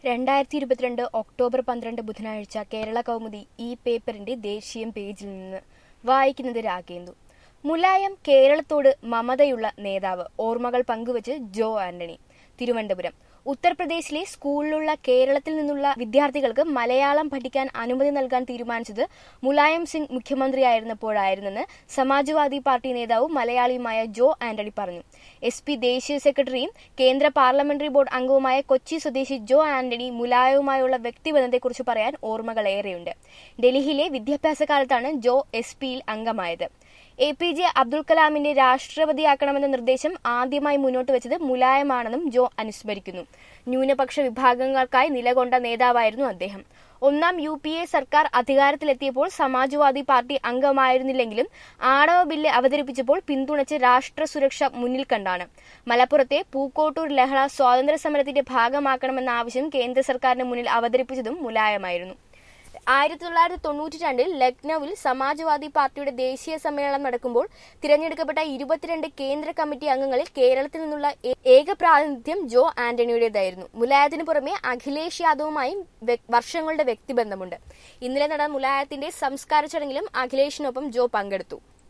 രണ്ടായിരത്തി ഇരുപത്തിരണ്ട് ഒക്ടോബർ പന്ത്രണ്ട് ബുധനാഴ്ച കേരള കൗമുദി ഈ പേപ്പറിന്റെ ദേശീയം പേജിൽ നിന്ന് വായിക്കുന്നത് രാഗേന്ദു മുലായം കേരളത്തോട് മമതയുള്ള നേതാവ് ഓർമ്മകൾ പങ്കുവച്ച് ജോ ആന്റണി തിരുവനന്തപുരം ഉത്തർപ്രദേശിലെ സ്കൂളിലുള്ള കേരളത്തിൽ നിന്നുള്ള വിദ്യാർത്ഥികൾക്ക് മലയാളം പഠിക്കാൻ അനുമതി നൽകാൻ തീരുമാനിച്ചത് മുലായം സിംഗ് മുഖ്യമന്ത്രിയായിരുന്നപ്പോഴായിരുന്നെന്ന് സമാജ്വാദി പാർട്ടി നേതാവും മലയാളിയുമായ ജോ ആന്റണി പറഞ്ഞു എസ് പി ദേശീയ സെക്രട്ടറിയും കേന്ദ്ര പാർലമെന്ററി ബോർഡ് അംഗവുമായ കൊച്ചി സ്വദേശി ജോ ആന്റണി മുലായവുമായുള്ള വ്യക്തിബന്ധത്തെക്കുറിച്ച് പറയാൻ ഓർമ്മകൾ ഏറെയുണ്ട് ഡൽഹിയിലെ വിദ്യാഭ്യാസ കാലത്താണ് ജോ എസ് പിയിൽ അംഗമായത് എ പി ജെ അബ്ദുൽ കലാമിന്റെ രാഷ്ട്രപതിയാക്കണമെന്ന നിർദ്ദേശം ആദ്യമായി മുന്നോട്ട് വെച്ചത് മുലായമാണെന്നും ജോ അനുസ്മരിക്കുന്നു ന്യൂനപക്ഷ വിഭാഗങ്ങൾക്കായി നിലകൊണ്ട നേതാവായിരുന്നു അദ്ദേഹം ഒന്നാം യു പി എ സർക്കാർ അധികാരത്തിലെത്തിയപ്പോൾ സമാജ്വാദി പാർട്ടി അംഗമായിരുന്നില്ലെങ്കിലും ആണവ ബില്ല് അവതരിപ്പിച്ചപ്പോൾ പിന്തുണച്ച് രാഷ്ട്ര സുരക്ഷ മുന്നിൽ കണ്ടാണ് മലപ്പുറത്തെ പൂക്കോട്ടൂർ ലഹള സ്വാതന്ത്ര്യ സമരത്തിന്റെ ഭാഗമാക്കണമെന്ന ആവശ്യം കേന്ദ്ര സർക്കാരിന് മുന്നിൽ അവതരിപ്പിച്ചതും മുലായമായിരുന്നു ആയിരത്തി തൊള്ളായിരത്തി തൊണ്ണൂറ്റി രണ്ടിൽ ലക്നൌവിൽ സമാജ്വാദി പാർട്ടിയുടെ ദേശീയ സമ്മേളനം നടക്കുമ്പോൾ തിരഞ്ഞെടുക്കപ്പെട്ട ഇരുപത്തിരണ്ട് കേന്ദ്ര കമ്മിറ്റി അംഗങ്ങളിൽ കേരളത്തിൽ നിന്നുള്ള ഏ- ഏക പ്രാതിനിധ്യം ജോ ആന്റണിയുടേതായിരുന്നു മുലായത്തിന് പുറമെ അഖിലേഷ് യാദവുമായും വ്യ- വർഷങ്ങളുടെ വ്യക്തിബന്ധമുണ്ട് ഇന്നലെ നടന്ന മുലായത്തിന്റെ സംസ്കാര ചടങ്ങിലും അഖിലേഷിനൊപ്പം ജോ പങ്കെടുത്തു